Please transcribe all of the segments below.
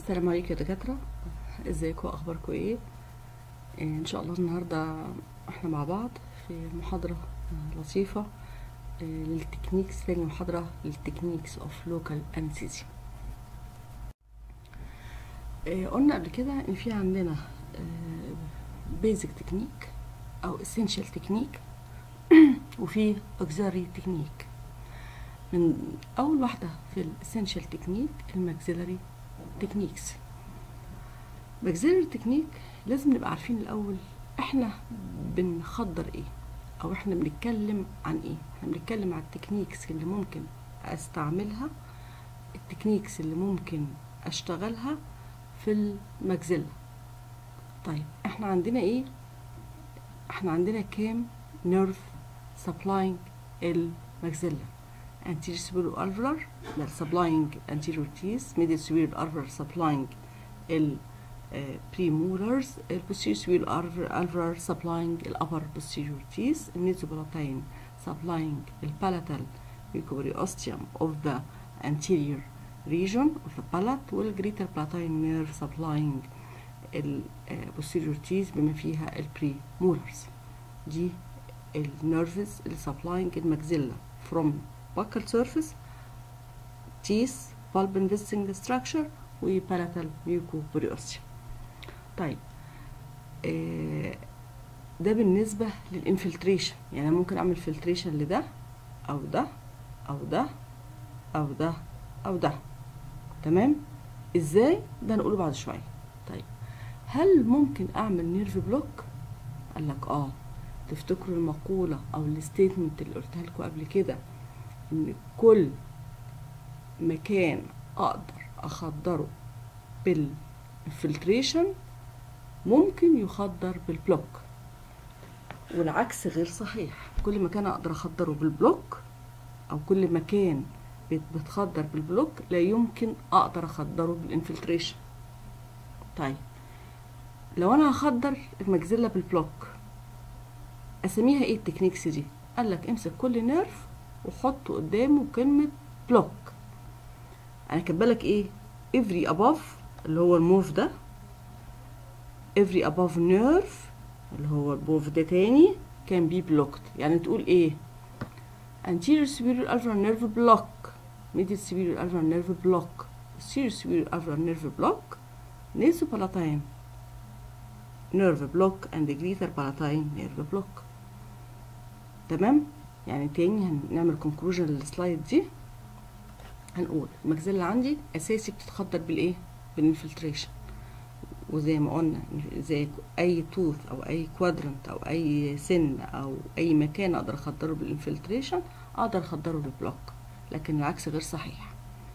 السلام عليكم يا دكاترة ازيكم اخباركم ايه آه، ان شاء الله النهاردة احنا مع بعض في محاضرة آه، لطيفة آه، للتكنيكس ثاني محاضرة للتكنيكس اوف لوكال انستيزيا قلنا قبل كده ان في عندنا بيزك تكنيك او essential تكنيك وفي auxiliary تكنيك من اول واحدة في الاسينشال تكنيك الماكسيلري تكنيكس ماكسيلري تكنيك لازم نبقى عارفين الاول احنا بنخدر ايه او احنا بنتكلم عن ايه احنا بنتكلم عن التكنيكس اللي ممكن استعملها التكنيكس اللي ممكن اشتغلها في الماكسيلا طيب احنا عندنا ايه احنا عندنا كام نيرف سبلاينج الماكسيلا anterior superior alveolar that supplying anterior teeth middle superior alveolar supplying ال premolars ال posterior superior alveolar supplying ال upper posterior teeth nasopalatal supplying ال palatal mucoperiosteum of the anterior region of the palate وال greater palatine nerve supplying ال posterior teeth بما فيها ال premolars دي ال nerves اللي supplying الماكسيلا from buccal surface teeth pulp investing structure و palatal mucoperiosteum طيب آه ده بالنسبة للانفلتريشن يعني ممكن اعمل فلتريشن لده او ده او ده او ده او ده تمام ازاي ده نقوله بعد شوية طيب هل ممكن اعمل نيرف بلوك قال لك اه تفتكروا المقولة او الستيتمنت اللي قلتها لكم قبل كده ان كل مكان اقدر اخدره بالفلتريشن ممكن يخدر بالبلوك والعكس غير صحيح كل مكان اقدر اخدره بالبلوك او كل مكان بتخدر بالبلوك لا يمكن اقدر اخدره بالانفلتريشن طيب لو انا هخدر المجزلة بالبلوك اسميها ايه التكنيكس دي قال لك امسك كل نيرف وحط قدامه كلمة بلوك انا كاتبالك ايه every above اللي هو الموف ده every above nerve اللي هو الموف ده تاني can be blocked يعني تقول ايه anterior superior alveolar nerve block middle superior alveolar nerve block posterior superior alveolar nerve block nasopalatine nerve block and greater palatine nerve block تمام يعني تاني هنعمل كونكلوجن للسلايد دي هنقول المجزلة عندي اساسي بتتخدر بالايه بالانفلتريشن وزي ما قلنا زي اي توث او اي كوادرنت او اي سن او اي مكان اقدر اخدره بالانفلتريشن اقدر اخدره بالبلوك لكن العكس غير صحيح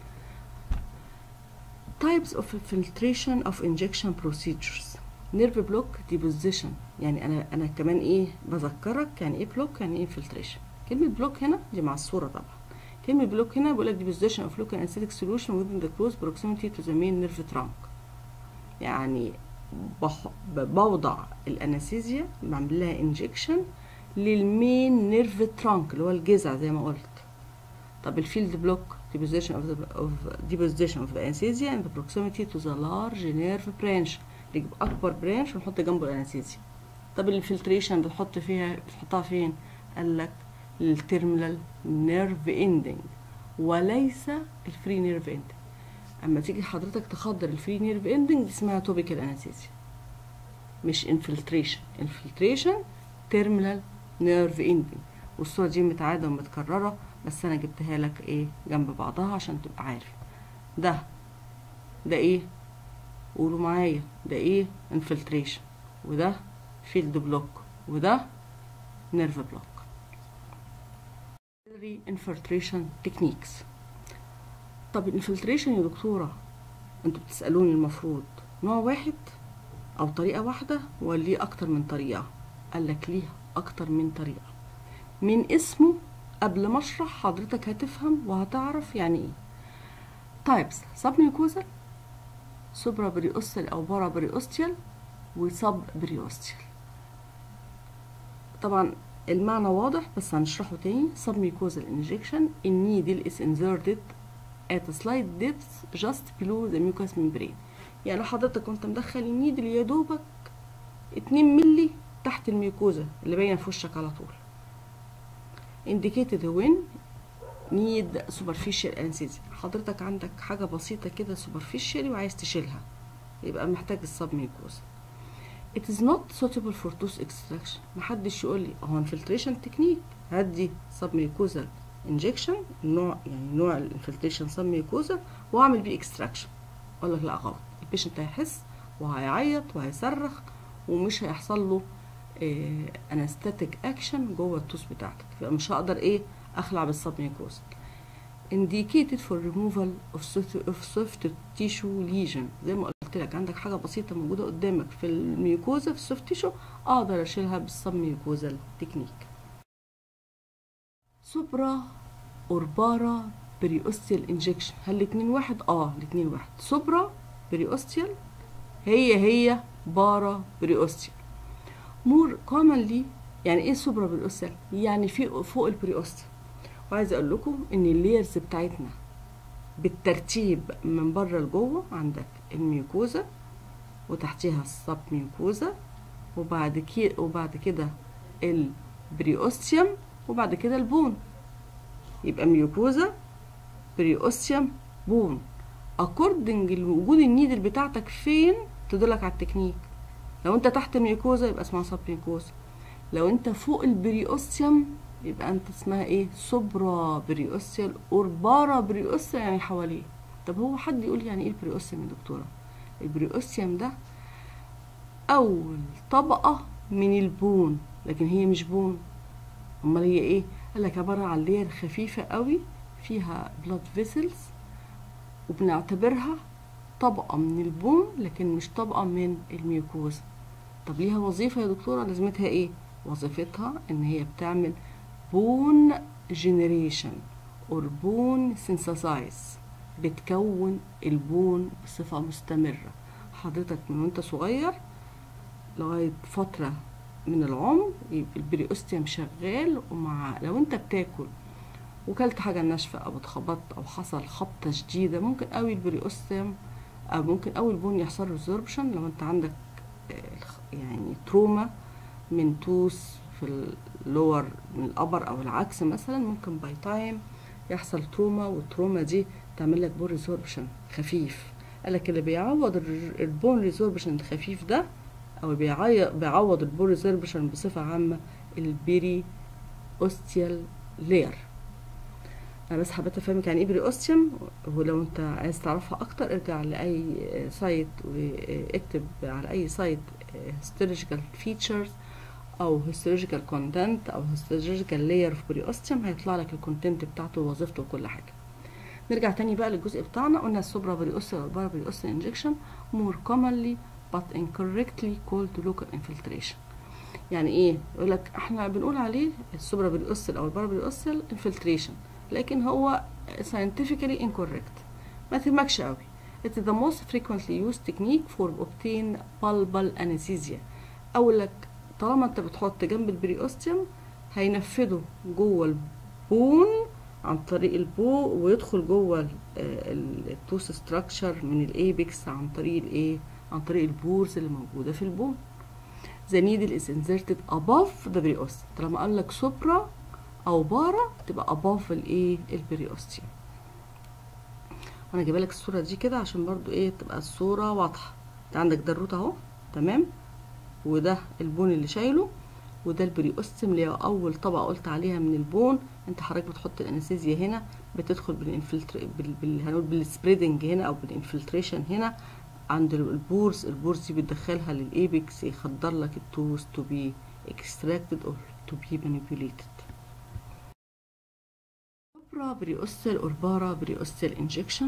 types of filtration of injection procedures نيرف بلوك deposition يعني انا انا كمان ايه بذكرك يعني ايه بلوك يعني ايه infiltration كلمة بلوك هنا دي مع الصورة طبعا كلمة بلوك هنا بيقول لك deposition of local anesthetic solution within the close proximity to the main nerve trunk يعني بح... بوضع الانستيزيا بعمل لها انجكشن للمين نيرف ترانك اللي هو الجذع زي ما قلت طب الفيلد بلوك deposition of the of deposition of the anesthesia in the proximity to the large nerve branch نجيب اكبر برانش ونحط جنبه الانستيزيا طب الفلتريشن بتحط فيها بتحطها فين قال لك التيرمينال نيرف اندنج وليس الفري نيرف اندنج اما تيجي حضرتك تخدر الفري نيرف اندنج دي اسمها توبيكال انستيزيا مش انفلتريشن انفلتريشن تيرمينال نيرف اندنج والصوره دي متعاده ومتكرره بس انا جبتها لك ايه جنب بعضها عشان تبقى عارف ده ده ايه قولوا معايا ده ايه انفلتريشن وده فيلد بلوك وده نيرف بلوك انفلتريشن تكنيكس طب الانفلتريشن يا دكتوره انتوا بتسالوني المفروض نوع واحد او طريقه واحده ولا ليه اكتر من طريقه قال لك ليه اكتر من طريقه من اسمه قبل ما اشرح حضرتك هتفهم وهتعرف يعني ايه تايبس سب ميوكوزال سوبرا بريوستيال او بارا بريوستيال وسب بريوستيال طبعا المعنى واضح بس هنشرحه تاني سب ميوكوزال انجكشن النيدل is inserted at a slight depth just below the mucous membrane يعني لو حضرتك كنت مدخل النيدل يا دوبك 2 ملي تحت الميوكوزا اللي باينه في وشك على طول indicated when need superficial anesthesia حضرتك عندك حاجه بسيطه كده superficial وعايز تشيلها يبقى محتاج السب ميوكوزا it is not suitable for tooth extraction محدش يقول لي هو infiltration technique هدي سب ميوكوزا انجكشن نوع يعني نوع الانفلتريشن سب ميوكوزا واعمل بيه اكستراكشن اقول لك لا غلط البيشنت هيحس وهيعيط وهيصرخ ومش هيحصل له انستاتيك اكشن جوه التوس بتاعتك يبقى مش هقدر ايه اخلع بالسب ميوكوزا indicated for removal of soft, of soft tissue lesion زي ما قلت لك عندك حاجه بسيطه موجوده قدامك في الميوكوزا في السوفت تيشو اقدر اشيلها بالسب ميوكوزا تكنيك سوبرا اوربارا بريوستيال انجكشن هل الاتنين واحد اه الاتنين واحد سوبرا بريوستيال هي هي بارا بريوستيال مور كومنلي يعني ايه سوبرا بريوستيال يعني في فوق البريوستيال وعايزه اقول لكم ان الليرز بتاعتنا بالترتيب من بره لجوه عندك الميوكوزا وتحتيها السب ميوكوزا وبعد كده وبعد كده البريوستيوم وبعد كده البون يبقى ميوكوزا بريوستيوم بون اكوردنج لوجود النيدل بتاعتك فين تدلك على التكنيك لو انت تحت ميوكوزا يبقى اسمها سب ميوكوزا لو انت فوق البريوستيوم يبقى انت اسمها ايه سوبرا بريوستيال اوربارا بريوستيال يعني حواليه طب هو حد يقول يعني ايه البريوستيوم يا دكتوره البريوستيوم ده اول طبقه من البون لكن هي مش بون امال هي ايه قال لك عباره عن لير خفيفه قوي فيها بلاد فيسلز وبنعتبرها طبقه من البون لكن مش طبقه من الميوكوزا طب ليها وظيفه يا دكتوره لازمتها ايه وظيفتها ان هي بتعمل بون جنريشن اور بون سينثسايز بتكون البون بصفه مستمره حضرتك من وانت صغير لغايه فتره من العمر يبقى البريوستيوم شغال ومع لو انت بتاكل وكلت حاجه ناشفه او اتخبطت او حصل خبطه شديده ممكن قوي البريوستيوم او ممكن قوي البون يحصل ريزوربشن لو انت عندك يعني تروما من توس في اللور من الابر او العكس مثلا ممكن باي تايم يحصل تروما والتروما دي تعمل لك بون ريزوربشن خفيف قالك اللي بيعوض البون ريزوربشن الخفيف ده او بيعوض البون ريزوربشن بصفه عامه البيري اوستيال لير انا بس حبيت افهمك يعني ايه بري اوستيوم ولو انت عايز تعرفها اكتر ارجع لاي سايت واكتب على اي سايت هيستولوجيكال فيتشرز او هيستولوجيكال كونتنت او هيستولوجيكال لاير في بري اوستيوم هيطلع لك الكونتنت بتاعته ووظيفته وكل حاجه نرجع تاني بقى للجزء بتاعنا قلنا السوبرا بري اوستيوم والبارا بري اوستيوم انجكشن more commonly but incorrectly called local infiltration يعني ايه يقول لك احنا بنقول عليه السوبرا بري اوستيوم او البارا بري اوستيوم انفلتريشن لكن هو scientifically incorrect ما تهمكش قوي It is the most frequently used technique for obtain pulpal anesthesia أقول لك طالما أنت بتحط جنب البريوستيوم هينفذه جوه البون عن طريق البو ويدخل جوه التوس ستراكشر من الايبكس عن طريق الايه عن طريق البورز اللي موجوده في البون the needle is inserted above the periosteum طالما قال لك سوبرا او بارا تبقى above الايه البريوستيوم وانا جايبه لك الصوره دي كده عشان برضو ايه تبقى الصوره واضحه انت عندك ده الروت اهو تمام وده البون اللي شايله وده البريوستيوم اللي هو اول طبقه قلت عليها من البون انت حضرتك بتحط الانستيزيا هنا بتدخل بالانفلتر بال... بال... هنقول بالسبريدنج هنا او بالانفلتريشن هنا عند البورز البورز دي بتدخلها للايبكس يخدر لك التوز تو بي extracted or to be manipulated سوبرا بريوستيل اور بارا بريوستيل انجكشن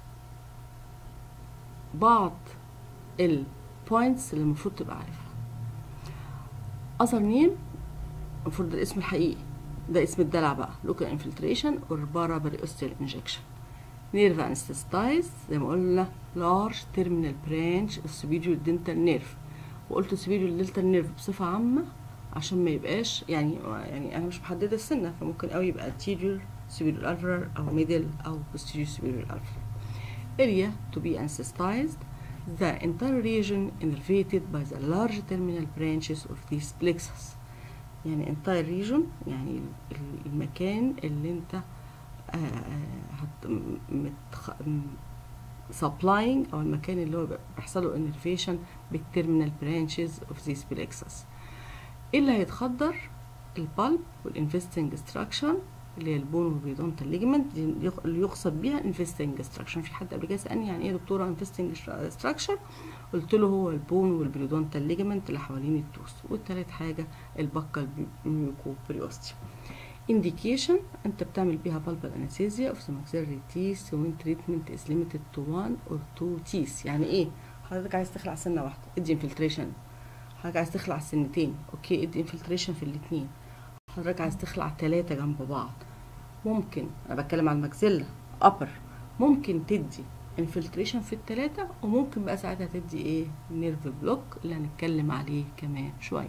بعض البوينتس اللي المفروض تبقى عارفها اثر نيم المفروض ده الاسم الحقيقي ده اسم الدلع بقى لوكال انفلتريشن اور بارا بريوستيل انجكشن نيرف انستستايز زي ما قلنا لارج تيرمينال برانش السبيريور دنتال نيرف وقلت سبيريور دنتال نيرف بصفه عامه عشان ما يبقاش يعني يعني انا مش محدده السنه فممكن قوي يبقى anterior superior alveolar او middle او posterior superior alveolar area to be anesthesized the entire region innervated by the large terminal branches of these plexus يعني entire region يعني ال- المكان اللي انت آه، آه، هت متخ... م- supplying او المكان اللي هو بيحصل له innervation بالترمينال branches of these plexus ايه اللي هيتخدر البالب والانفستنج ستراكشن اللي هي البون والبريدونتال ليجمنت دي يق- اللي يقصد بيها انفستنج ستراكشر في حد قبل كده سالني يعني ايه يا دكتوره انفستنج ستراكشر قلت له هو البون والبريدونتال ليجمنت اللي حوالين التوس والتالت حاجه البكال ميوكوبريوستي indication انت بتعمل بيها بالبال انستيزيا اوف ذا maxillary teeth when treatment is limited to one or two teeth يعني ايه حضرتك عايز تخلع سنه واحده ادي انفلتريشن حضرتك عايز تخلع سنتين اوكي ادي انفلتريشن في الاتنين حضرتك عايز تخلع ثلاثة جنب بعض ممكن انا بتكلم على الماكسيلا upper ممكن تدي انفلتريشن في الثلاثة وممكن بقى ساعتها تدي ايه نيرف بلوك اللي هنتكلم عليه كمان شوية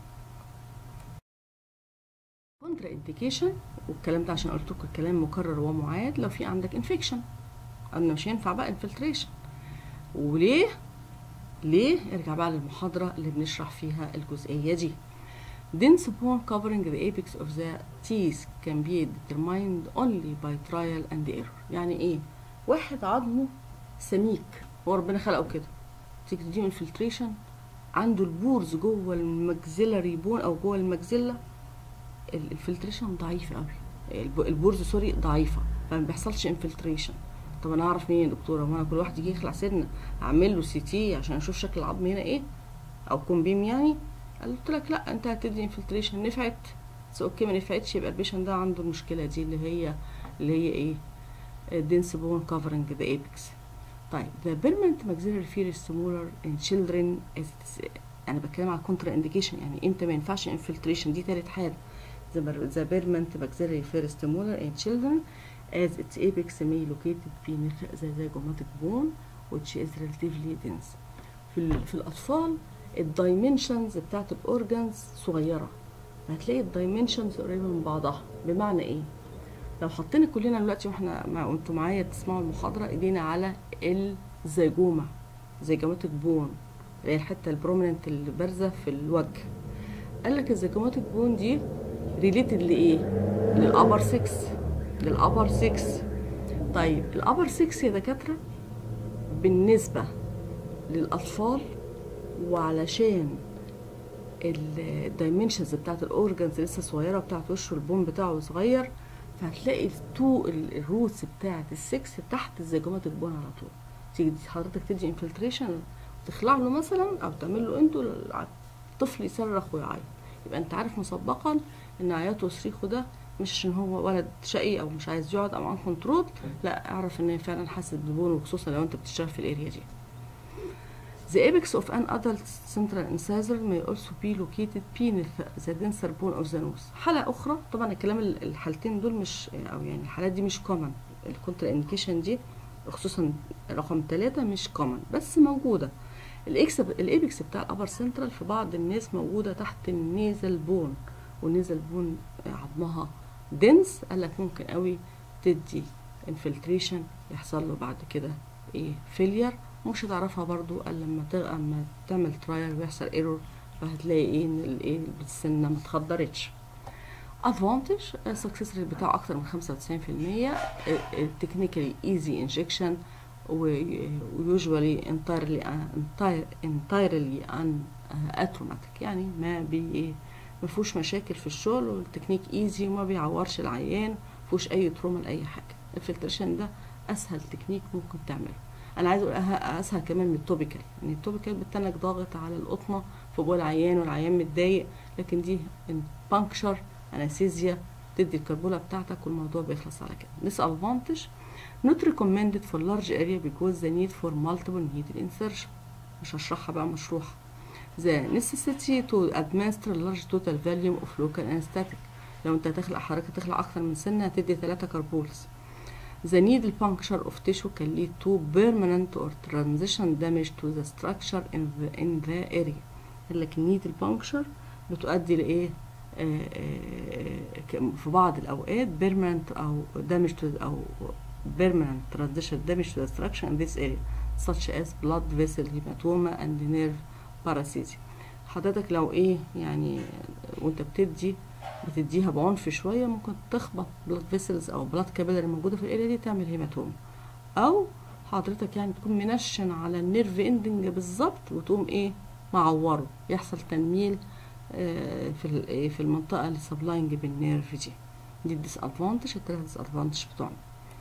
كونترا انديكيشن والكلام ده عشان قلت لكم الكلام مكرر ومعاد لو في عندك انفكشن انا مش هينفع بقى انفلتريشن وليه ليه ارجع بقى للمحاضرة اللي بنشرح فيها الجزئية دي dense bone covering the apex of the teeth can be determined only by trial and error يعني ايه واحد عظمه سميك هو ربنا خلقه كده تيجي تديله انفلتريشن عنده البورز جوه المجزلري بون او جوه المجزله الانفلتريشن ضعيف قوي الب- البورز سوري ضعيفه فما بيحصلش انفلتريشن طب انا اعرف منين يا دكتوره هو انا كل واحد يجي يخلع سنه اعمل له سي تي عشان اشوف شكل العظم هنا ايه او كومبيم يعني قلت لك لا انت هتدي انفلتريشن نفعت بس اوكي ما نفعتش يبقى البيشن ده عنده المشكله دي اللي هي اللي هي ايه dense bone covering the apex طيب the permanent maxillary fear is smaller in children as it is انا بتكلم على كونترا انديكيشن يعني امتى ما ينفعش انفلتريشن دي تالت حاله the per- the permanent maxillary fear is smaller in children as its apex may located beneath the zygomatic bone which is relatively dense في, ال- في الاطفال الدايمنشنز بتاعت الاورجنز صغيره هتلاقي الدايمنشنز قريبه من بعضها بمعنى ايه لو حطينا كلنا دلوقتي واحنا مع وانتوا معايا تسمعوا المحاضره ايدينا على الزيجوما زيجوماتيك بون اللي هي الحته البروميننت اللي بارزه في الوجه قال لك الزيجوماتيك بون دي ريليتد لايه للابر 6 للابر 6 طيب الابر 6 يا دكاتره بالنسبه للاطفال وعلشان الدايمنشنز بتاعت الاورجنز لسه صغيره بتاعت وشه البون بتاعه صغير فهتلاقي التو ال- الروتس بتاعت السكس تحت الزيجوماتيك بون على طول تيجي حضرتك تدي انفلتريشن تخلع له مثلا او تعمل له انتو الطفل يصرخ ويعيط يبقى انت عارف مسبقا ان عياطه وصريخه ده مش عشان هو ولد شقي او مش عايز يقعد او عن كنترول لا اعرف ان هي فعلا حاسس ببون وخصوصا لو انت بتشتغل في الاريا دي The apex of an adult central incisor may also be located beneath the denser bone of the nose. حالة أخرى طبعا الكلام ال- الحالتين دول مش أو يعني الحالات دي مش common الكونتر انديكيشن دي خصوصا رقم ثلاثة مش common بس موجودة الاكس الايبكس بتاع الابر سنترال في بعض الناس موجودة تحت النيزل بون والنيزل بون عظمها دنس قال لك ممكن قوي تدي انفلتريشن يحصل له بعد كده ايه فيلير مش هتعرفها برضو الا لما ت- اما تعمل ترايل ويحصل ايرور فهتلاقي ايه ان الايه السنه ما اتخدرتش ادفانتج السكسس ريت بتاعه اكتر من 95% تكنيكالي ايزي انجكشن ويوجوالي انتايرلي انتايرلي ان اتروماتيك يعني ما بي ما فيهوش مشاكل في الشغل والتكنيك ايزي وما بيعورش العيان ما فيهوش اي تروما لاي حاجه الفلتريشن ده اسهل تكنيك ممكن تعمله انا عايز اقول أه- اسهل كمان من التوبيكال يعني التوبيكال بتنك ضاغط على القطنه في بول العيان والعيان متضايق لكن دي بانكشر انستيزيا تدي الكربوله بتاعتك والموضوع بيخلص على كده this advantage not recommended for large area because the need for multiple needle insertion مش هشرحها بقى مشروحة the necessity to administer large total volume of local anesthetic لو انت هتخلع حضرتك هتخلع اكتر من سنة هتدي ثلاثة كربولز The needle puncture of tissue can lead to permanent or transition damage to the structure in the, in the area قال لك النيدل puncture بتؤدي لإيه آه، آه، ك- في بعض الأوقات permanent أو damage to أو permanent transition damage to the structure in this area such as blood vessel hematoma and nerve paresthesia حضرتك لو ايه يعني وانت بتدي بتديها بعنف شويه ممكن تخبط بلاد فيسلز او بلاد كابيلاري موجوده في الاريا دي تعمل هيماتوما او حضرتك يعني تكون منشن على النيرف اندنج بالظبط وتقوم ايه معوره يحصل تنميل آه، في ال- إيه في المنطقه اللي سبلاينج بالنيرف دي دي الديس ادفانتج التلات ديس ادفانتج بتوعنا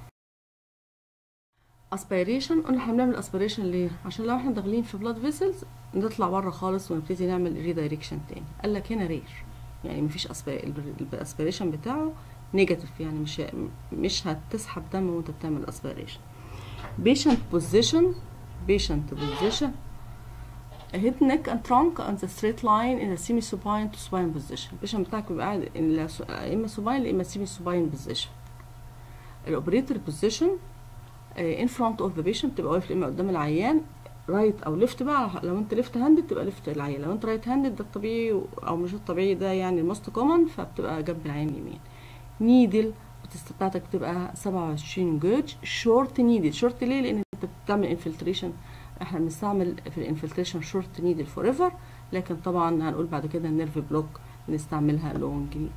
اسبيريشن قلنا احنا بنعمل اسبيريشن ليه عشان لو احنا داخلين في بلاد فيسلز نطلع بره خالص ونبتدي نعمل ريدايركشن تاني قال لك هنا رير يعني مفيش الاسبيريشن بتاعه نيجاتيف يعني مش مش هتسحب دم وانت بتعمل اسبيريشن patient position patient position head neck and trunk on the straight line in a semi supine to supine position البيشنت بتاعك بيبقى قاعد إن لا- يا اما supine يا اما semi supine position الاوبريتور position ان فرونت اوف ذا بيشنت تبقى واقف يا اما قدام العيان رايت او ليفت بقى لو انت ليفت هاندد تبقى ليفت العيان لو انت رايت هاندد ده الطبيعي او مش الطبيعي ده يعني الموست كومن فبتبقى جنب العين اليمين نيدل بتاعتك بتبقى 27 جوج شورت نيدل شورت ليه لان انت بتعمل انفلتريشن احنا بنستعمل في الانفلتريشن شورت نيدل فور ايفر لكن طبعا هنقول بعد كده النيرف بلوك بنستعملها لونج نيدل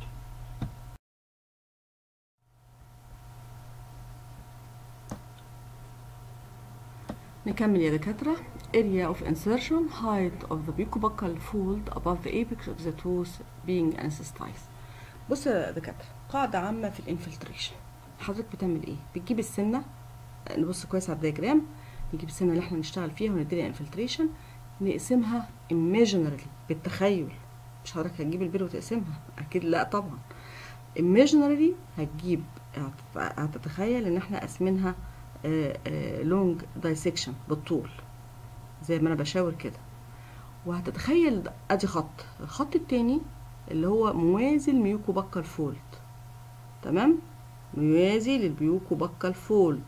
نكمل يا دكاترة area of insertion height of the buccal fold above the apex of the tooth being anesthetized بص يا دكاترة قاعدة عامة في الانفلتريشن حضرتك بتعمل ايه بتجيب السنة نبص كويس على الدياجرام نجيب السنة اللي احنا نشتغل فيها ونديلها انفلتريشن نقسمها imaginarily بالتخيل مش حضرتك هتجيب البير وتقسمها اكيد لا طبعا imaginarily هتجيب هت- هتتخيل ان احنا قاسمينها لونج دايسكشن بالطول زي ما انا بشاور كده وهتتخيل ادي خط الخط التاني اللي هو موازي للميوكو بكال فولد تمام موازي للبيوكو بكال فولد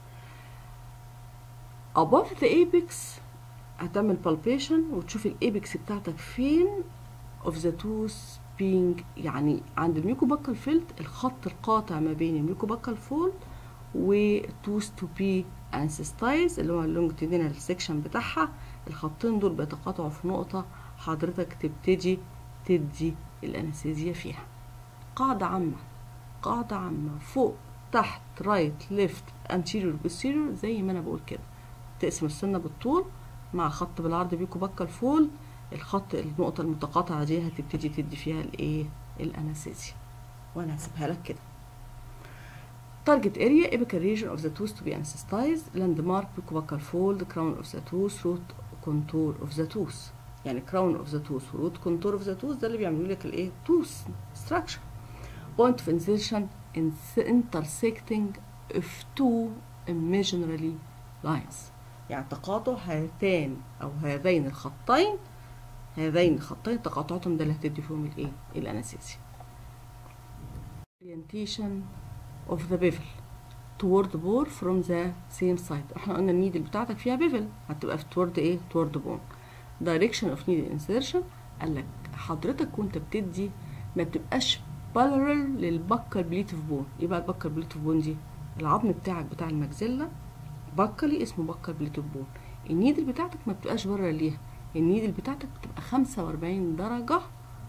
above the apex هتعمل palpation وتشوف الايبكس بتاعتك فين of the tooth being يعني عند الميوكو بكال فيلد الخط القاطع ما بين الميوكو بكال فولد وتوث تو بي انسيستايز اللي هو اللونجتيدينال سيكشن بتاعها الخطين دول بيتقاطعوا في نقطة حضرتك تبتدي تدي الانستيزيا فيها قاعدة عامة قاعدة عامة فوق تحت رايت ليفت انتيريور بوستيريور زي ما انا بقول كده تقسم السنة بالطول مع خط بالعرض بيكو بكال فول الخط النقطة المتقاطعة دي هتبتدي تدي فيها الايه الانستيزيا وانا هسيبها لك كده target area apical region of the tooth to be anesthetized landmark buccal fold crown of the tooth root contour of the tooth يعني crown of the tooth root contour of the tooth ده اللي بيعملوا لك الايه tooth structure point of insertion in intersecting of two imaginary lines يعني تقاطع هاتان او هذين الخطين هذين الخطين تقاطعتهم ده اللي هتدي فيهم الايه الانستيزيا orientation of the bevel toward bore from the same side احنا قلنا النيدل بتاعتك فيها بيفل هتبقى في toward ايه toward bone direction of needle insertion قال لك حضرتك وانت بتدي ما بتبقاش parallel للبكال بليتف بون ايه بقى البكال بليتف بون دي العظم بتاعك بتاع المجزله بكالي اسمه بكال بليتف بون النيدل بتاعتك ما بتبقاش بره ليها النيدل بتاعتك بتبقى 45 درجه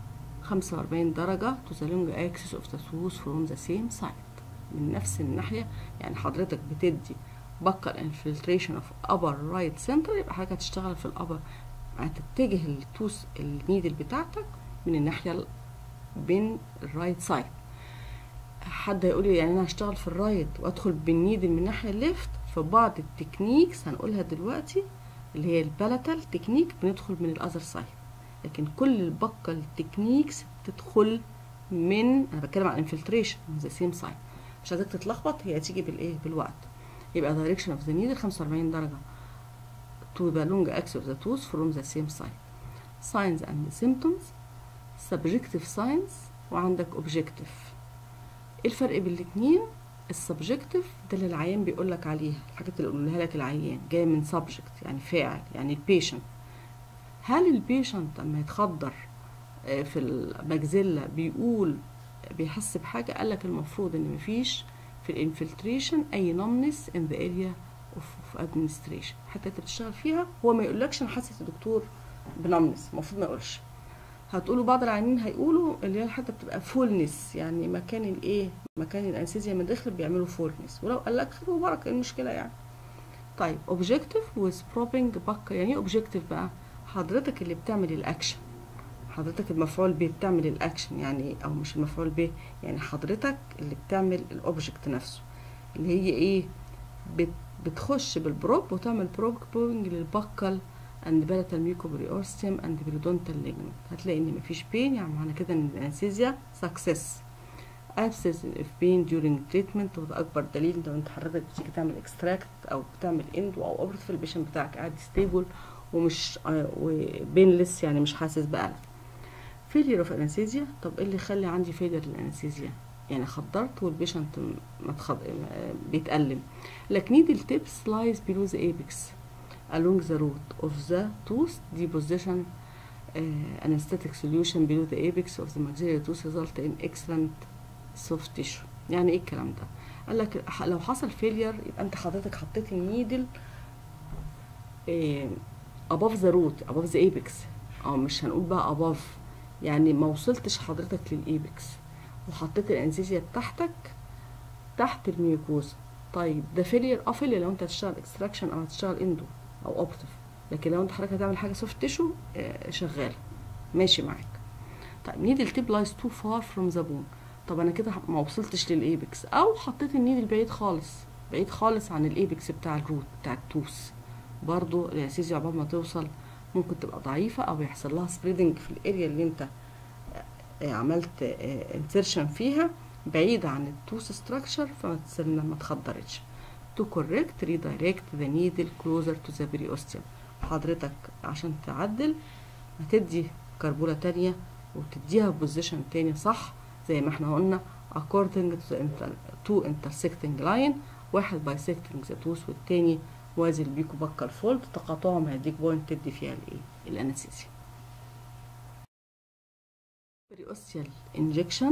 45 درجة to the long axis of the tooth from the same side من نفس الناحية يعني حضرتك بتدي buccal infiltration of upper right center يبقى حضرتك هتشتغل في الأبر هتتجه التوس النيدل بتاعتك من الناحية ال- بين الرايت سايد حد هيقول لي يعني انا هشتغل في الرايت وادخل بالنيدل من الناحية الليفت في بعض التكنيكس هنقولها دلوقتي اللي هي البالاتال تكنيك بندخل من الاذر سايد لكن كل البكال تكنيكس بتدخل من انا بتكلم عن انفلتريشن من ذا سيم سايد مش عايزاك تتلخبط هي هتيجي بالايه بالوقت يبقى direction of the needle 45 درجة to the long axis of the tooth from the same side signs and symptoms subjective signs وعندك objective ايه الفرق بين الاتنين السبجكتيف ده اللي العيان بيقول لك عليها الحاجات اللي قولها لك العيان جايه من subject يعني فاعل يعني البيشنت هل البيشنت لما يتخدر آه، في المجزلة بيقول بيحس بحاجة قال لك المفروض ان مفيش في الانفلتريشن اي numbness in the area اوف ادمنستريشن حتى انت بتشتغل فيها هو ما يقولكش انا حاسس الدكتور بنمنس المفروض ما يقولش هتقولوا بعض العيانين هيقولوا اللي هي الحته بتبقى فولنس يعني مكان الايه مكان الانستيزيا من داخل بيعملوا فولنس ولو قال لك خير وبركه ايه المشكله يعني طيب اوبجكتيف ويز بروبنج بك يعني ايه اوبجكتيف بقى حضرتك اللي بتعمل الاكشن حضرتك المفعول به بتعمل الاكشن يعني او مش المفعول به يعني حضرتك اللي بتعمل الاوبجكت نفسه اللي هي ايه بت بتخش بالبروب وتعمل بروبنج للبكل اند بلاتال ميوكوبريورستيوم اند بريدونتال ليجمنت هتلاقي ان مفيش بين يعني معنى كده ان الانستيزيا سكسس absence of pain during treatment وده اكبر دليل لو انت حضرتك بتيجي تعمل اكستراكت او بتعمل اندو او اوبرت في البيشنت بتاعك قاعد ستيبل ومش وبينلس يعني مش حاسس بألم فيلير اوف انستيزيا طب ايه اللي يخلي عندي فيلير للانستيزيا يعني خدرت والبيشنت ما تخد... بيتألم لك needle tips lies below the apex along the root of the tooth deposition uh, anesthetic solution below the apex of the maxillary tooth result in excellent soft tissue يعني ايه الكلام ده قال لك لو حصل فيلير يبقى انت حضرتك حطيت النيدل eh, above the root above the apex او مش هنقول بقى above يعني ما وصلتش حضرتك للايبكس وحطيت الانستيزيا بتاعتك تحت الميوكوزا طيب ده فيلير اه فيلير لو انت هتشتغل اكستراكشن او هتشتغل اندو او اوبتيف لكن لو انت حضرتك هتعمل حاجه سوفت تيشو آه شغاله ماشي معاك طيب نيدل تيب لايز تو فار فروم ذا بون طب انا كده ما وصلتش للايبكس او حطيت النيدل بعيد خالص بعيد خالص عن الايبكس بتاع الروت بتاع التوس برضو الانستيزيا عقبال ما توصل ممكن تبقى ضعيفه او يحصل لها سبريدنج في الاريا اللي انت عملت انسيرشن فيها بعيدة عن التوث ستراكشر فما تسلنا ما تخدرتش to correct redirect the needle closer to the periosteum حضرتك عشان تعدل هتدي كربولة تانية وتديها بوزيشن تاني صح زي ما احنا قلنا according to, the inter to intersecting line واحد bisecting the tooth والتاني موازي البيكو بكال فولد تقاطعهم هيديك بوينت تدي فيها الايه الانستيزيا بريوستيال انجكشن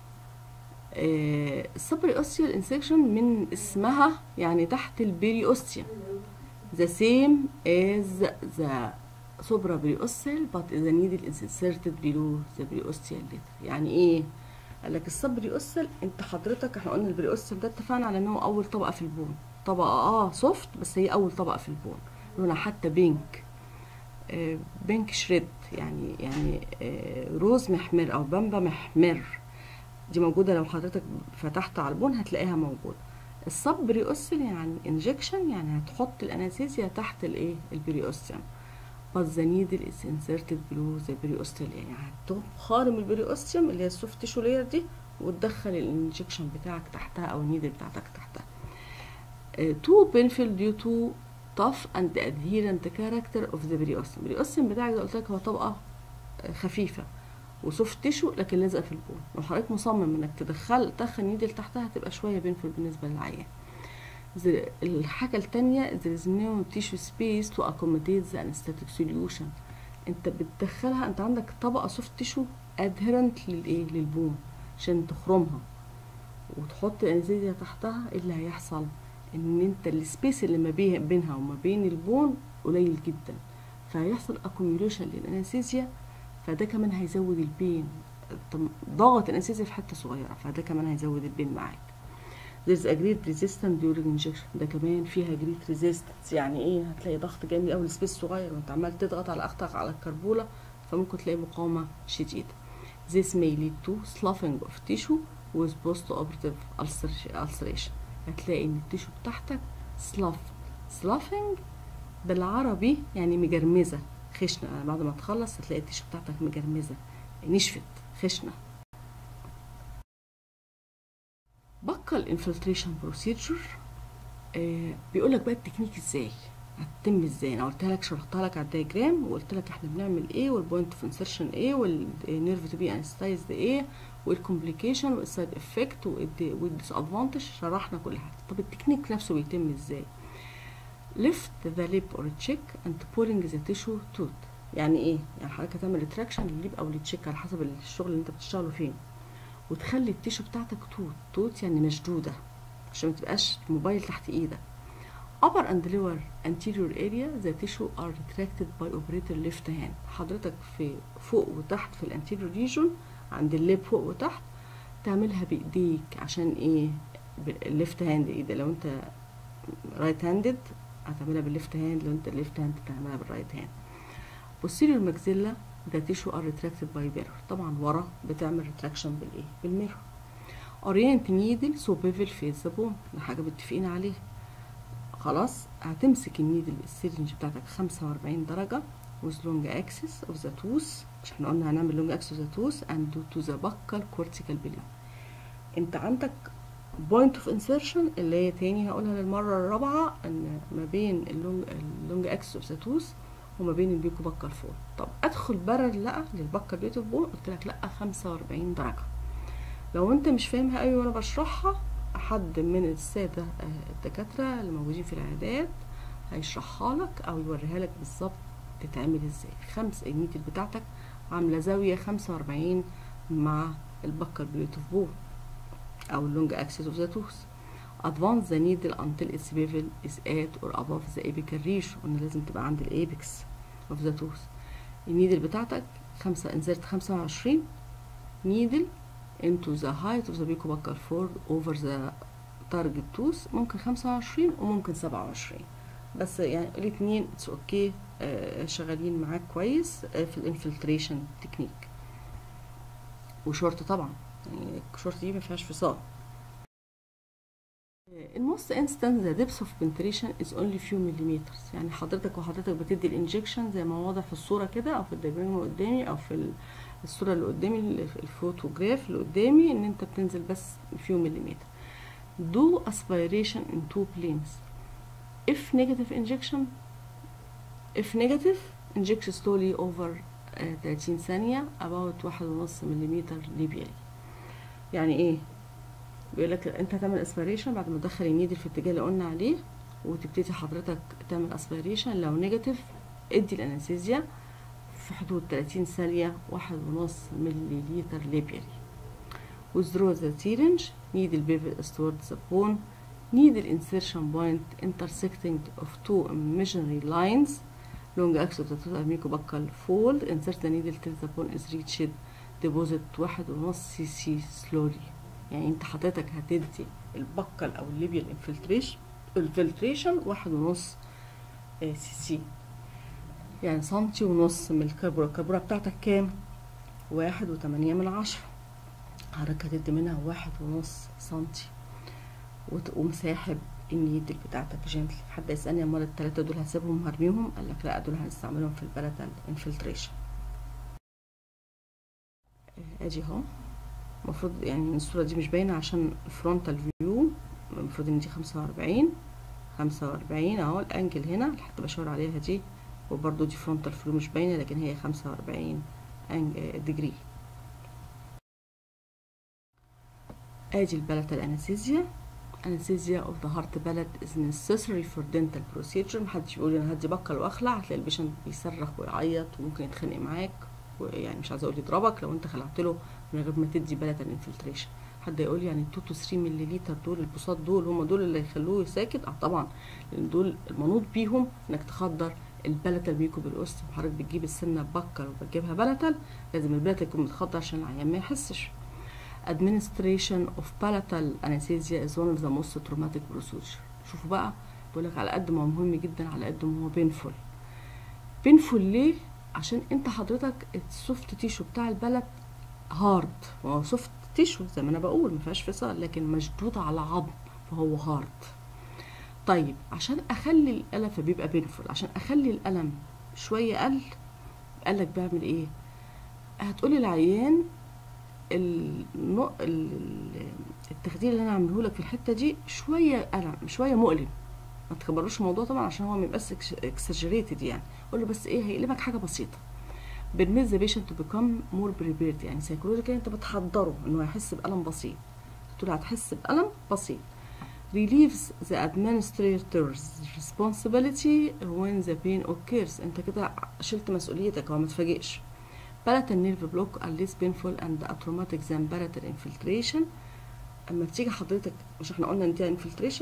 السبريوستيال انسكشن من اسمها يعني تحت البريوستيا the same as the supraperiosteal but the needle is inserted below the periosteal later يعني ايه قال لك السبريوستيال انت حضرتك احنا قلنا البريوستيال ده اتفقنا على ان هو اول طبقه في البون طبقه اه سوفت بس هي اول طبقه في البون لونها حتى بينك آه بينك شريد يعني يعني آه روز محمر او بامبا محمر دي موجوده لو حضرتك فتحت على البون هتلاقيها موجوده الصب بريوستيل يعني انجكشن يعني هتحط الانستيزيا تحت الايه البريوستيوم but the needle is inserted below the periosteal يعني هتقوم خارم البريوستيوم اللي هي السوفت تيشو لاير دي وتدخل الانجكشن بتاعك تحتها او النيدل بتاعتك تحتها تو بينفيل due to tough and adherent character of the periosteum البريوستيوم بتاعك زي قلت لك هو طبقه خفيفه وسوفت تيشو لكن لازقه في البون لو حضرتك مصمم انك تدخل تدخل نيدل تحتها هتبقى شويه بينفل بالنسبه للعيان الحاجة التانية there is no tissue space to accommodate the anesthetic solution انت بتدخلها انت عندك طبقة سوفت تيشو adherent للايه للبون عشان تخرمها وتحط الانستيزيا تحتها ايه اللي هيحصل ان انت السبيس اللي ما بينها وما بين البون قليل جدا فهيحصل accumulation للانستيزيا فده كمان هيزود البين ضغط الانستيزيا في حته صغيره فده كمان هيزود البين معاك there's a great resistance during injection ده كمان فيها great resistance يعني ايه هتلاقي ضغط جامد قوي السبيس صغير وانت عمال تضغط على اختك على الكربوله فممكن تلاقي مقاومه شديده this may lead to sloughing of tissue with post-operative ulceration هتلاقي ان التيشو بتاعتك slough sloughing بالعربي يعني مجرمزه خشنه يعني بعد ما تخلص هتلاقي التيشو بتاعتك مجرمزه نشفت خشنه بقى الانفلتريشن بروسيجر آه بيقول لك بقى التكنيك ازاي هتتم ازاي انا قلت لك شرحتها لك على الدياجرام وقلت لك احنا بنعمل ايه والبوينت اوف انسرشن ايه والنيرف تو بي انستايزد ايه والكومبليكيشن والسايد افكت والديس ادفانتج شرحنا كل حاجه طب التكنيك نفسه بيتم ازاي lift the lip or check and pulling the tissue tooth يعني ايه يعني حضرتك هتعمل ريتراكشن للليب او للتشيك على حسب الشغل اللي انت بتشتغله فين وتخلي التيشو بتاعتك توت توت يعني مشدوده عشان ما تبقاش موبايل تحت ايدك upper and lower anterior area the tissue are retracted by operator left hand حضرتك في فوق وتحت في الانتيريور ريجون عند الليب فوق وتحت تعملها بايديك عشان ايه الليفت هاند ايه ده لو انت رايت هاندد هتعملها بالليفت هاند لو انت الليفت هاند تعملها بالرايت هاند posterior maxilla the tissue are retracted by mirror طبعا ورا بتعمل retraction بالايه بالميرور orient needle so bevel face the bone ده حاجه متفقين عليها خلاص هتمسك النيدل السيرنج بتاعتك 45 درجة with long axis of the tooth مش احنا قلنا هنعمل long axis of the tooth and do to the buccal cortical below انت عندك point of insertion اللي هي تاني هقولها للمرة الرابعة ان ما بين اللونج اللونج axis of the tooth وما بين البيكو بكال فول طب ادخل برر لا للبكال بيوتيف بون قلت لك لا 45 درجة لو انت مش فاهمها قوي وانا بشرحها حد من السادة الدكاترة اللي موجودين في العيادات هيشرحها لك او يوريها لك بالظبط تتعمل ازاي خمس النيتل بتاعتك عاملة زاوية خمسة واربعين مع البكر بليوتوف بون او اللونج اكسس اوف ذا توث advance the needle until its bevel is at or above the apical region قلنا لازم تبقى عند الابيكس of the tooth النيدل بتاعتك خمسة انزلت خمسة وعشرين needle into the height of the buccal fold over the target tooth ممكن خمسة وعشرين وممكن سبعة وعشرين بس يعني الاتنين اتس اوكي آه شغالين معاك كويس آه في الانفلتريشن تكنيك وشورت طبعا يعني الشورت دي مفيهاش فصال in most instances the depth of penetration is only few millimeters يعني حضرتك وحضرتك بتدي الانجكشن زي ما واضح في الصورة كده او في الدياجرام اللي قدامي او في الصورة اللي قدامي الفوتوغراف اللي قدامي ان انت بتنزل بس few millimeter do aspiration in two planes if negative injection if negative inject slowly over uh, 30 ثانية about واحد ونص مليمتر ليبيالي يعني ايه بيقول لك انت هتعمل اسبيريشن بعد ما تدخل النيدل في الاتجاه اللي قلنا عليه وتبتدي حضرتك تعمل اسبيريشن لو نيجاتيف ادي الانستيزيا في حدود 30 ثانية واحد ونص مليلتر ليبيالي withdraw the syringe needle bevel towards the bone needle insertion point intersecting of two imaginary lines long axis of the total mucobaccal fold insert the needle till the bone is reached deposit واحد ونص سي سي slowly يعني انت حضرتك هتدي البكل او الليبيال انفلتريشن الفلتريشن واحد ونص سي سي يعني سنتي ونص من الكربورة الكربورة بتاعتك كام واحد وتمانية من عشرة حضرتك هتدي منها واحد ونص سنتي وتقوم ساحب النيدل بتاعتك جنتلي حد يسألني امال التلاتة دول هسيبهم هرميهم قال لك لا دول هنستعملهم في البلاتال انفلتريشن ادي اهو المفروض يعني الصورة دي مش باينة عشان الفرونتال فيو المفروض ان دي خمسة واربعين خمسة واربعين اهو الانجل هنا اللي حتى بشاور عليها دي وبرضو دي فرونتال فيو مش باينة لكن هي خمسة واربعين ديجري ادي البلاتال انستيزيا anesthesia of the heart palate is necessary for dental procedure محدش بيقول انا هدي بكر واخلع هتلاقي البيشنت بيصرخ ويعيط وممكن يتخانق معاك ويعني مش عايزه اقول يضربك لو انت خلعت له من غير ما تدي بلاتال انفلتريشن حد يقول يعني 2 تو 3 ملليلتر دول البساط دول هم دول اللي يخلوه ساكت اه طبعا لان دول المنوط بيهم انك تخدر البلاتال ميكو بالاوست حضرتك بتجيب السنه بكر وبتجيبها بلاتال لازم البلاتال يكون متخدر عشان العيان ما يحسش administration of palatal anesthesia is one of the most traumatic procedure شوفوا بقى بقول لك على قد ما هو مهم جدا على قد ما هو بينفول بينفول ليه عشان انت حضرتك السوفت تيشو بتاع البلد هارد هو سوفت تيشو زي ما انا بقول ما فيهاش فصال لكن مشدود على عظم فهو هارد طيب عشان اخلي الالم فبيبقى بينفول عشان اخلي الالم شويه قل قال لك بعمل ايه هتقولي العيان النق... التخدير اللي انا عامله لك في الحته دي شويه الم شويه مؤلم ما تكبروش الموضوع طبعا عشان هو ما يبقاش اكسجريتد يعني قول له بس ايه هيقلبك حاجه بسيطه بالميز ذا بيشنت تو بيكم مور بريبيرد يعني سايكولوجيكال انت بتحضره انه هيحس بالم بسيط تقول هتحس بالم بسيط relieves the administrator's responsibility when the pain occurs انت كده شلت مسؤوليتك هو ما تفاجئش palatal nerve block are less painful and traumatic than palatal infiltration اما تيجي حضرتك مش احنا قلنا ان دي infiltration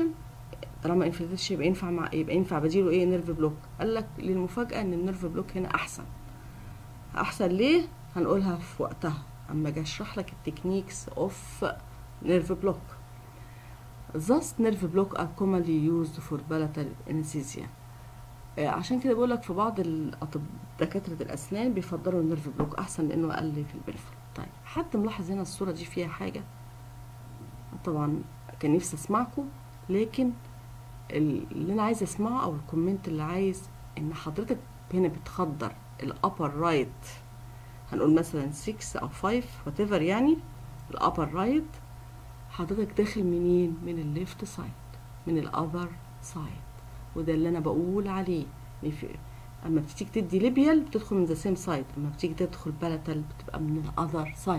طالما انفلتريشن يبقى ينفع مع يبقى ينفع بديله ايه نيرف بلوك قال لك للمفاجاه ان النيرف بلوك هنا احسن احسن ليه هنقولها في وقتها اما اجي اشرح لك التكنيكس اوف نيرف بلوك thus nerve block are commonly used for palatal anesthesia آه، عشان كده بقول لك في بعض الأطب... دكاترة الأسنان بيفضلوا النيرف بلوك أحسن لأنه أقل في البلفل طيب حد ملاحظ هنا الصورة دي فيها حاجة طبعا كان نفسي أسمعكم لكن اللي أنا عايزة أسمعه أو الكومنت اللي عايز إن حضرتك هنا بتخدر الأبر رايت هنقول مثلا 6 أو 5 وات يعني الأبر رايت حضرتك داخل منين من الليفت سايد من الاذر سايد وده اللي انا بقول عليه إن في اما بتيجي تدي ليبيال بتدخل من ذا سيم سايد اما بتيجي تدخل بالاتال بتبقى من الاذر سايد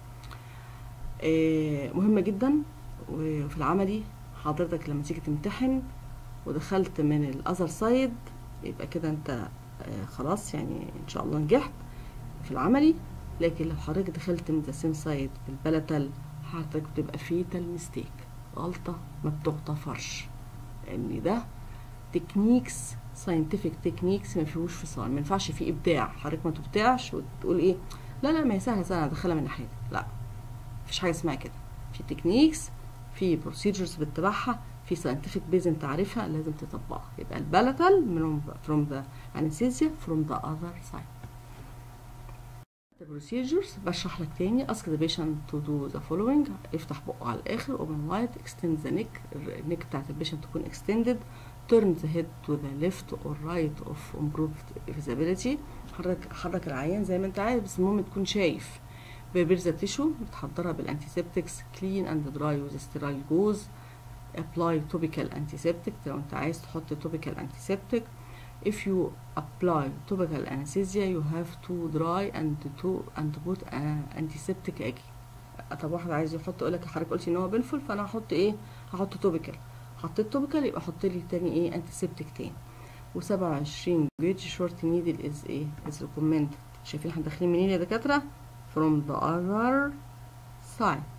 مهمة جدا وفي العملي حضرتك لما تيجي تمتحن ودخلت من الاذر سايد يبقى كده انت آه، خلاص يعني ان شاء الله نجحت في العملي لكن لو حضرتك دخلت من ذا سيم سايد في البلاتال حضرتك بتبقى فيتال ميستيك غلطة ما بتغتفرش لأن ده تكنيكس ساينتفك تكنيكس ما فيهوش فصال ما ينفعش فيه ابداع حضرتك ما تبدعش وتقول ايه لا لا ما هي سهله سهله ادخلها من ناحيه لا مفيش حاجه اسمها كده في تكنيكس في بروسيجرز بتتبعها في ساينتفك بيز انت عارفها لازم تطبقها يبقى البلاتال من فروم ذا انستيزيا فروم ذا اذر سايد procedures بشرح لك تاني ask the patient to do the following افتح بقه على الاخر open wide extend the neck النك بتاعت البيشنت تكون extended turn the head to the left or right of improved visibility حرك حرك العيان زي ما انت عايز بس المهم تكون شايف بيرزا تيشو بتحضرها بالانتيسبتكس clean and dry with sterile gauze apply topical antiseptic لو انت عايز تحط topical antiseptic if you apply topical anesthesia you have to dry and to and put uh, antiseptic اجي طب واحد عايز يحط يقول لك حضرتك قلتي ان هو بنفل فانا هحط ايه هحط توبيكال حطيت توبيكال يبقى حط لي تاني ايه انتيسبتيك تاني و27 جيج شورت نيدل از ايه از ريكومند شايفين احنا داخلين منين يا دكاتره from the other side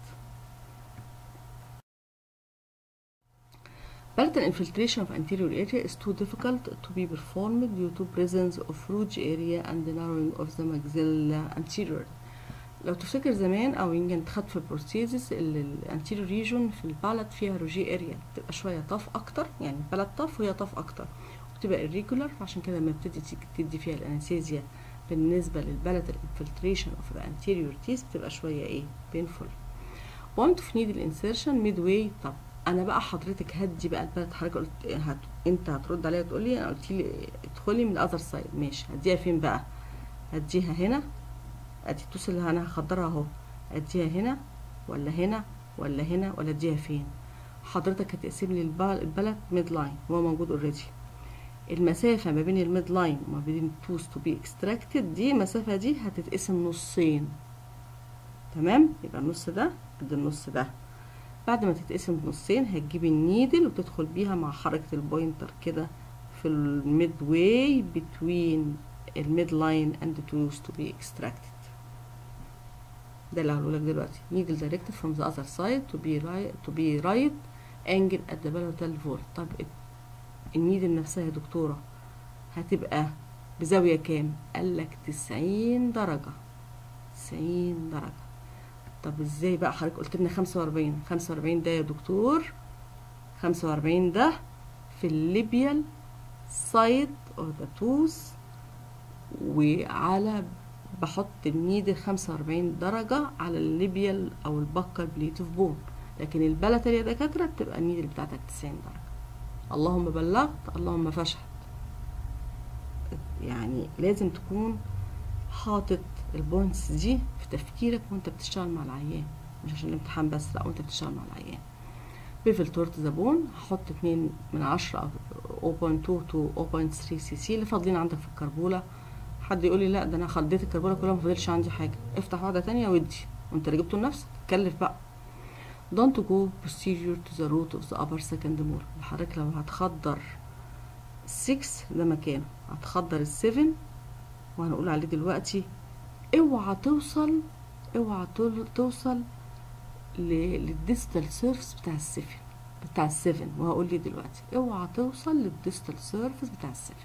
Palatal infiltration of anterior area is too difficult to be performed due to presence of rouge area and the narrowing of the maxilla anterior. لو تفتكر زمان او يمكن تخد في البروستيزيس الانتيريور ريجون في البالت فيها روجي اريا بتبقى شويه طف اكتر يعني البالت طف وهي طف اكتر وبتبقى irregular فعشان كده لما بتدي تدي فيها الانستيزيا بالنسبه للبالت الانفلتريشن اوف ذا انتيريور تيس بتبقى شويه ايه painful point of needle insertion midway طب انا بقى حضرتك هدي بقى البلد حضرتك قلت هت... انت هترد عليا تقول لي انا قلت لي ادخلي من الاذر سايد ماشي هديها فين بقى هديها هنا ادي التوس اللي انا هخدرها اهو اديها هنا ولا هنا ولا هنا ولا اديها فين حضرتك هتقسم لي البلد ميد لاين هو موجود اوريدي المسافه ما بين الميد لاين وما بين التوس تو بي اكستراكتد دي المسافه دي هتتقسم نصين تمام يبقى النص ده قد النص ده بعد ما تتقسم نصين هتجيب النيدل وتدخل بيها مع حركة البوينتر كده في الميد واي بتوين الميد لاين اند توز تو بي extracted ده اللي هقوله لك دلوقتي needle directed from the other side to be right to be right angle at the palatal vault طب النيدل نفسها يا دكتورة هتبقى بزاوية كام؟ قالك تسعين درجة تسعين درجة طب ازاي بقى حضرتك قلت لنا 45 45 ده يا دكتور 45 ده في الليبيال سايد اوف ذا توث وعلى بحط النيدل 45 درجة على الليبيال او البكر بليت اوف بون لكن البلتل يا دكاترة بتبقى النيدل بتاعتك 90 درجة اللهم بلغت اللهم فشلت يعني لازم تكون حاطط البوينتس دي في تفكيرك وانت بتشتغل مع العيان مش عشان الامتحان بس لا وانت بتشتغل مع العيان بيفل تورت زبون هحط اتنين من عشرة او 0.2 تو 0.3 سي سي اللي فاضلين عندك في الكربولة حد يقول لي لا ده انا خديت الكربولة كلها مفضلش عندي حاجة افتح واحدة تانية ودي وانت اللي جبته لنفسك اتكلف بقى don't go posterior to the root of the upper second molar حضرتك لو هتخدر 6 ده مكانه هتخدر السفن وهنقول عليه دلوقتي اوعى توصل اوعى توصل للديستال سيرفس بتاع السفن بتاع السفن وهقول لي دلوقتي اوعى توصل للديستال سيرفيس بتاع السفن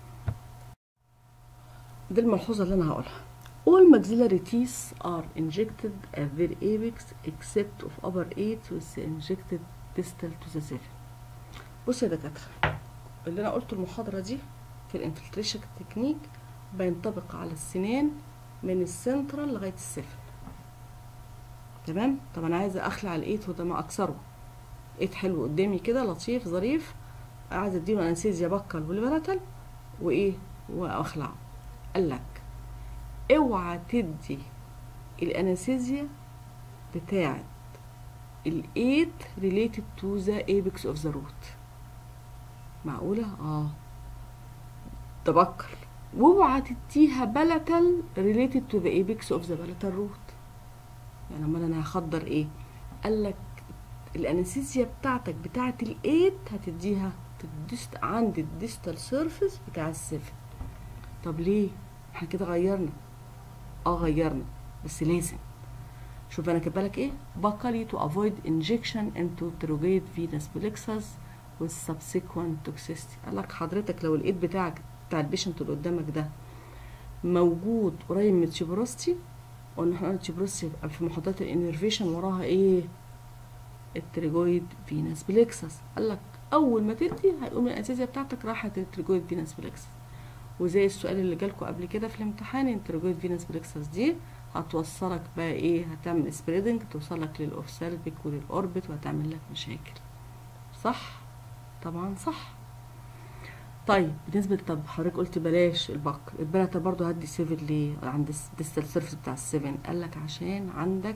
دي الملحوظة اللي انا هقولها all maxillary teeth are injected at their apex except of upper 8 which is injected distal to the 7 بصوا يا دكاترة اللي انا قلته المحاضرة دي في الانفلتريشن تكنيك بينطبق على السنان من السنترال لغاية السفن تمام طب انا عايزة اخلع الايت وده ما اكسره ايت حلو قدامي كده لطيف ظريف عايزة اديله انستيزيا بكل والبلاتل وايه واخلعه قالك اوعى تدي الانستيزيا بتاعت الايت related to the apex of the root معقولة؟ اه ده بكر واوعى تديها بلتل related to the apex of the balatal root يعني امال انا هخدر ايه؟ قالك الانستيزيا بتاعتك بتاعت الايت هتديها تدست عند الديستال سيرفيس بتاع السفن طب ليه؟ احنا كده غيرنا اه غيرنا بس لازم شوف انا كاتبه لك ايه بكالي to avoid injection into pterogate venous plexus with subsequent toxicity قال لك حضرتك لو الايد بتاعك بتاع البيشنت اللي قدامك ده موجود قريب من التشيبروستي قلنا احنا قلنا التشيبروستي في محاضرات الانرفيشن وراها ايه التريجويد فينس بليكسس قال لك اول ما تدي هيقوم الانستيزيا بتاعتك راحت التريجويد فينس بليكسس وزي السؤال اللي جالكوا قبل كده في الامتحان التريجويد فينس بليكسس دي هتوصلك بقى ايه هتعمل سبريدنج توصلك للاوفسالبيك وللاوربت وهتعمل لك مشاكل صح طبعا صح طيب بالنسبه طب حضرتك قلت بلاش البك البلاتة برضو هدي سيفن ليه عند الديستال سيرفيس بتاع السيفن قال لك عشان عندك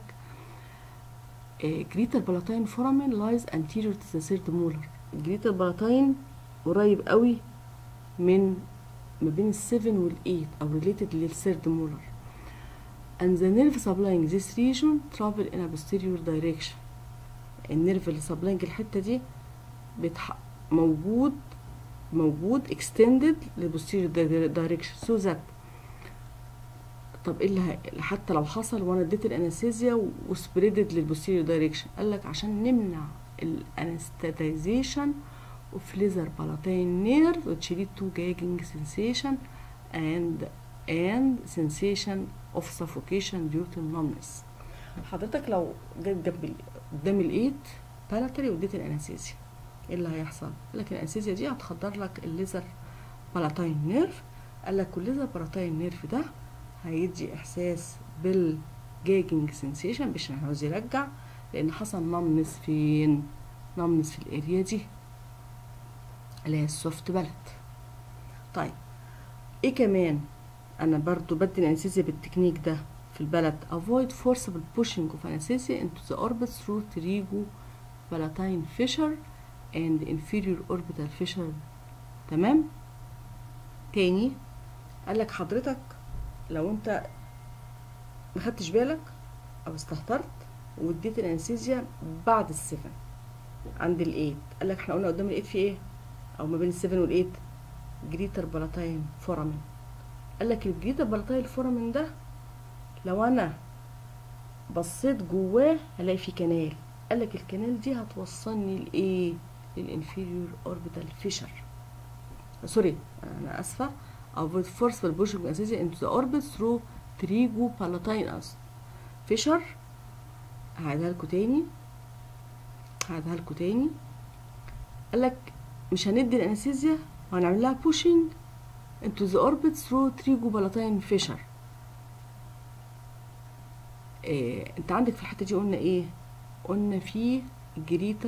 جريتر بلاتين فورامين لايز انتيريور تو ذا سيرد مولر الجريتر بلاتين قريب قوي من ما بين السيفن والايت او ريليتد للسيرد مولر and the nerve supplying this region travel in a posterior direction النيرف اللي supplying الحته دي بتح... موجود موجود extended للبوستيريور direction so that طب ايه اللي ه... حتى لو حصل وانا اديت الانستيزيا وسبريدد للبوستيريور دايركشن قال لك عشان نمنع الانستيزيشن of laser palatine nerve which lead to gagging sensation and and sensation of suffocation due to numbness حضرتك لو جيت جنب قدام الايد بالاتري واديت الانستيزيا ايه اللي هيحصل؟ قال لك الانستيزيا دي هتخدر لك الليزر بالاتاين نيرف قال لك الليزر بالاتاين نيرف ده هيدي احساس بالجاجنج سنسيشن مش عاوز يرجع لان حصل نمنس فين نمنس في الاريا دي اللي هي السوفت بلد طيب ايه كمان انا برضو بدي الانستيزيا بالتكنيك ده في البلد avoid forcible pushing of anesthesia into the orbit through trigo palatine fissure and inferior orbital fissure تمام تاني قال لك حضرتك لو انت ما خدتش بالك او استهترت واديت الانستيزيا بعد السفن عند الايد قال لك احنا قلنا قدام الايد في ايه او ما بين السفن والايد جريتر بلاتاين فورامين قال لك الجريتر بلاتاين فورامين ده لو انا بصيت جواه هلاقي في كنال قال لك الكنال دي هتوصلني لايه للانفيريور اوربيتال فيشر سوري انا اسفه avoid forceful pushing of anesthesia into the orbit through trigopalatine فيشر هعيدها لكم تاني هعيدها لكم تاني قال لك مش هندي الانستيزيا وهنعمل لها pushing into the orbit through trigopalatine fissure إيه انت عندك في الحته دي قلنا ايه قلنا في جريتر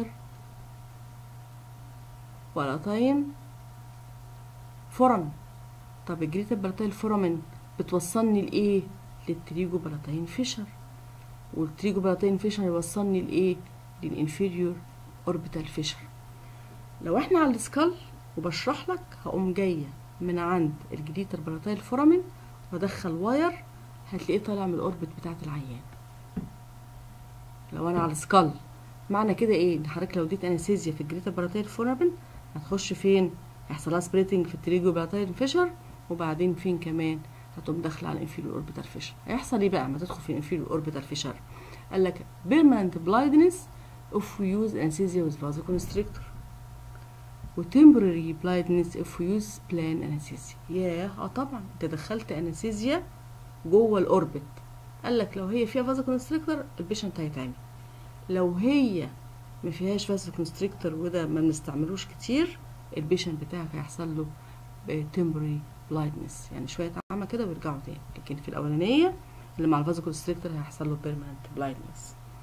بلاتاين فورامين طب الجريتر بلاتاين فورامين بتوصلني لايه للتريجو بلاتاين فيشر والتريجو بلاتاين فيشر يوصلني لايه للانفيريور اوربيتال فيشر لو احنا على السكال وبشرح لك هقوم جايه من عند الجريتر بلاتاين فورامين وادخل واير هتلاقيه طالع من الاوربت بتاعت العيان لو انا على السكال معنى كده ايه ان حضرتك لو اديت انستيزيا في الجريتر بلاتاين فورامين هتخش فين هيحصل لها سبريتنج في التريجو بلاتاين فيشر وبعدين فين كمان هتقوم داخله على الانفيريور اوربيتال فيشر هيحصل ايه بقى ما تدخل في الانفيريور اوربيتال فيشر قال لك بيرمننت بلايندنس if we use anesthesia with vasoconstrictor و temporary blindness if we use plain anesthesia ياه اه طبعا انت دخلت انستيزيا جوه الاوربت قال لك لو هي فيها فازوكونستريكتور البيشنت هيتعمي لو هي ما فيهاش فازوكونستريكتور وده ما بنستعملوش كتير البيشنت بتاعك هيحصل له temporary blindness يعني شويه عمى كده ويرجعوا تاني لكن في الاولانيه اللي مع الفازوكونستريكتور هيحصل له permanent blindness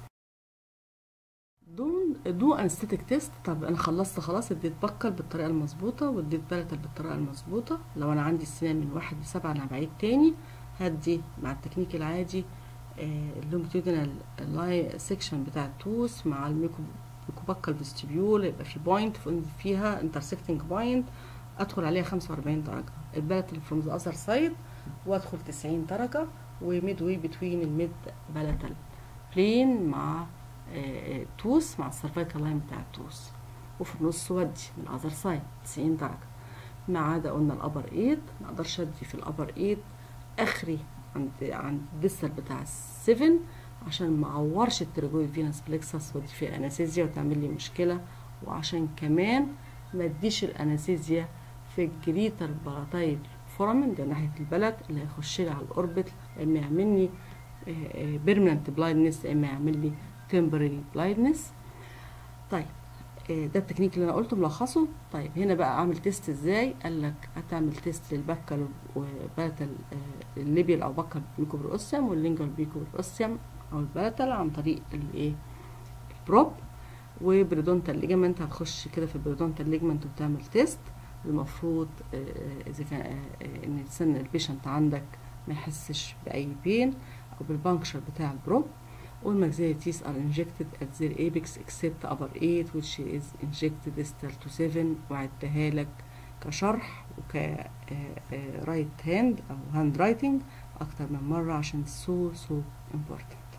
دون دو انستيتيك تيست طب انا خلصت خلاص اديت بكر بالطريقه المظبوطه واديت بلتل بالطريقه المظبوطه لو انا عندي السنان من واحد لسبعة انا بعيد تاني هدي مع التكنيك العادي اللونجتيودينال لاي سيكشن بتاع التوس مع الميكوبكال فيستيبيول يبقى في بوينت فيها انترسكتنج بوينت ادخل عليها 45 درجه البلتل فروم ذا اذر سايد وادخل 90 درجه وميد واي بتوين الميد بلتل بلين مع توس مع السيرفايكال لاين بتاع التوس وفي النص ودي من الاذر سايد 90 درجه ما عدا قلنا الابر ايد ما اقدرش ادي في الابر ايد اخري عند عند الديستال بتاع السفن عشان ما اعورش التريجويد فينس بلكسس ودي فيها انستيزيا وتعمل لي مشكله وعشان كمان ما اديش الانستيزيا في الجريتر باراتايل فورامين ده ناحيه البلد اللي هيخش لي على الاوربت اما يعمل لي بيرمننت بلايندنس اما يعمل لي temporary blindness طيب ده التكنيك اللي انا قلته ملخصه طيب هنا بقى اعمل تيست ازاي قال لك هتعمل تيست للبكال وباتل الليبيال او بكال بيكوبروسيوم واللينجوال بيكوبروسيوم او الباتل عن طريق الايه البروب وبريدونتال ليجمنت هتخش كده في البريدونتال ليجمنت وتعمل تيست المفروض اذا كان ان السن البيشنت عندك ما يحسش باي بين او بالبنكشر بتاع البروب All maxillary teeth are injected at their apex except upper 8 which is injected distal to 7 وعدتها لك كشرح وك رايت هاند او هاند رايتنج اكتر من مرة عشان so so important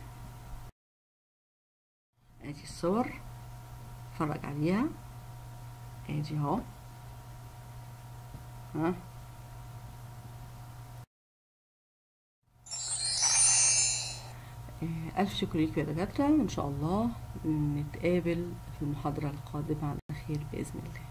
ادي الصور اتفرج عليها ادي اهو ها ألف شكر ليكم يا دكاترة وإن شاء الله نتقابل في المحاضرة القادمة على خير بإذن الله